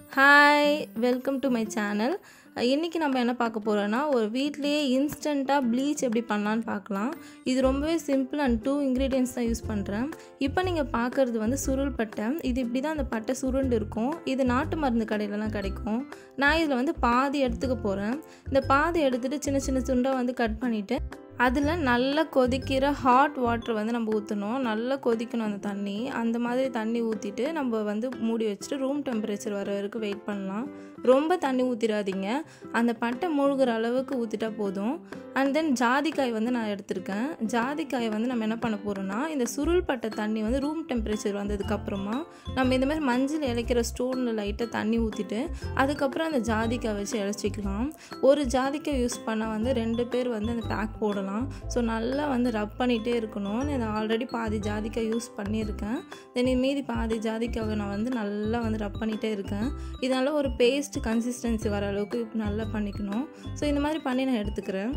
hi welcome to my channel இன்றைக்கி நம்ம என்ன பார்க்க போகிறோன்னா ஒரு வீட்லேயே இன்ஸ்டண்ட்டாக ப்ளீச் எப்படி பண்ணலான்னு பார்க்கலாம் இது ரொம்பவே சிம்பிள் அண்ட் டூ இன்க்ரீடியன்ஸ் தான் யூஸ் பண்ணுறேன் இப்போ நீங்கள் பார்க்குறது வந்து சுருள் பட்டை இது இப்படி தான் அந்த பட்டை சுருண்டு இருக்கும் இது நாட்டு மருந்து கடையிலலாம் கிடைக்கும் நான் இதில் வந்து பாதி எடுத்துக்க போகிறேன் இந்த பாதி எடுத்துகிட்டு சின்ன சின்ன துண்டாக வந்து கட் பண்ணிவிட்டு அதில் நல்லா கொதிக்கிற ஹாட் வாட்டர் வந்து நம்ம ஊற்றணும் நல்லா கொதிக்கணும் அந்த தண்ணி அந்த மாதிரி தண்ணி ஊற்றிட்டு நம்ம வந்து மூடி வச்சுட்டு ரூம் டெம்பரேச்சர் வர வரைக்கும் வெயிட் பண்ணலாம் ரொம்ப தண்ணி ஊற்றிடாதீங்க அந்த பட்டை மூழ்கிற அளவுக்கு ஊற்றிட்டா போதும் அண்ட் தென் ஜாதிக்காய் வந்து நான் எடுத்திருக்கேன் ஜாதிக்காய் வந்து நம்ம என்ன பண்ண போகிறோம்னா இந்த சுருள் பட்டை தண்ணி வந்து ரூம் டெம்பரேச்சர் வந்ததுக்கப்புறமா நம்ம இந்த மாதிரி மஞ்சள் இலைக்கிற ஸ்டோனில் லைட்டாக தண்ணி ஊற்றிட்டு அதுக்கப்புறம் அந்த ஜாதிக்காய் வச்சு இழைச்சிக்கலாம் ஒரு ஜாதிக்காய் யூஸ் பண்ணால் வந்து ரெண்டு பேர் வந்து அந்த பேக் போடலாம் ஸோ நல்லா வந்து ரப் பண்ணிகிட்டே இருக்கணும் நான் ஆல்ரெடி பாதி ஜாதிக்காய் யூஸ் பண்ணியிருக்கேன் தென் மீதி பாதி ஜாதிக்காவை நான் வந்து நல்லா வந்து ரப் பண்ணிகிட்டே இருக்கேன் இதனால் ஒரு பேஸ்ட் கன்சிஸ்டன்சி வர அளவுக்கு நல்லா பண்ணிக்கணும் ஸோ இந்த மாதிரி பண்ணி நான் எடுத்துக்கிறேன்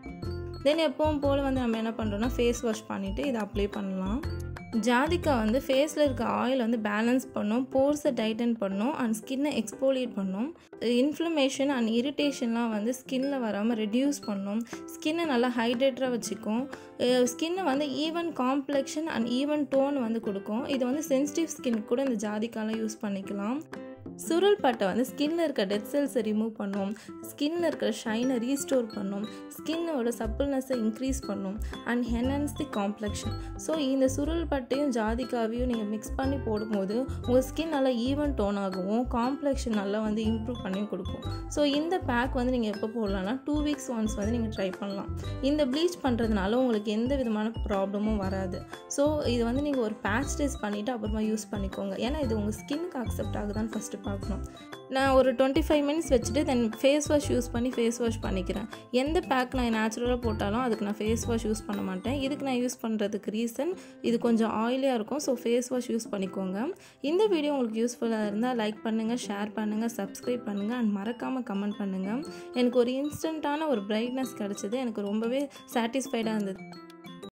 தென் எப்பவும் போல் வந்து நம்ம என்ன பண்ணுறோன்னா ஃபேஸ் வாஷ் பண்ணிவிட்டு இதை அப்ளை பண்ணலாம் ஜாதிக்காய் வந்து ஃபேஸில் இருக்க ஆயில் வந்து பேலன்ஸ் பண்ணும் போர்ஸை டைட்டன் பண்ணும் அண்ட் ஸ்கின்னை எக்ஸ்போலியேட் பண்ணும் இன்ஃப்ளமேஷன் அண்ட் இரிட்டேஷன்லாம் வந்து ஸ்கின்னில் வராமல் ரெடியூஸ் பண்ணும் ஸ்கின்னை நல்லா ஹைட்ரேட்டராக வச்சுக்கும் ஸ்கின்னை வந்து even complexion and even tone வந்து கொடுக்கும் இது வந்து சென்சிட்டிவ் ஸ்கின் கூட இந்த ஜாதிக்காலாம் யூஸ் பண்ணிக்கலாம் சுருள் பட்டை வந்து ஸ்கின்னில் இருக்க டெட் செல்ஸை ரிமூவ் பண்ணும் ஸ்கின்னில் இருக்கிற ஷைனை ரீஸ்டோர் பண்ணும் ஸ்கின்னோட சப்பிள்னஸை இன்க்ரீஸ் பண்ணும் and enhance the complexion so இந்த சுருள் பட்டையும் ஜாதிக்காவையும் நீங்கள் மிக்ஸ் பண்ணி போடும்போது உங்கள் ஸ்கின் நல்லா ஈவன் டோன் ஆகவும் காம்ப்ளெக்ஷன் நல்லா வந்து இம்ப்ரூவ் பண்ணியும் கொடுக்கும் ஸோ இந்த பேக் வந்து நீங்கள் எப்போ போடலாம்னா டூ வீக்ஸ் ஒன்ஸ் வந்து நீங்கள் ட்ரை பண்ணலாம் இந்த ப்ளீச் பண்ணுறதுனால உங்களுக்கு எந்த விதமான ப்ராப்ளமும் வராது ஸோ இது வந்து நீங்கள் ஒரு பேட்ச் டெஸ்ட் பண்ணிவிட்டு அப்புறமா யூஸ் பண்ணிக்கோங்க ஏன்னா இது உங்கள் ஸ்கின்னுக்கு அக்செப்ட் ஆகுதான்னு ஃபஸ்ட்டு பார்க்கணும் நான் ஒரு டுவெண்ட்டி ஃபைவ் மினிட்ஸ் வச்சுட்டு தென் ஃபேஸ் வாஷ் யூஸ் பண்ணி ஃபேஸ் வாஷ் பண்ணிக்கிறேன் எந்த பேக் நான் நேச்சுரலாக போட்டாலும் அதுக்கு நான் ஃபேஸ் வாஷ் யூஸ் பண்ண மாட்டேன் இதுக்கு நான் யூஸ் பண்ணுறதுக்கு ரீசன் இது கொஞ்சம் ஆயிலியாக இருக்கும் ஸோ ஃபேஸ் வாஷ் யூஸ் பண்ணிக்கோங்க இந்த வீடியோ உங்களுக்கு யூஸ்ஃபுல்லாக இருந்தால் லைக் பண்ணுங்கள் ஷேர் பண்ணுங்கள் சப்ஸ்கிரைப் பண்ணுங்கள் அண்ட் மறக்காமல் கமெண்ட் பண்ணுங்கள் எனக்கு ஒரு இன்ஸ்டண்ட்டான ஒரு பிரைட்னஸ் கிடச்சிது எனக்கு ரொம்பவே சாட்டிஸ்ஃபைடாக இருந்தது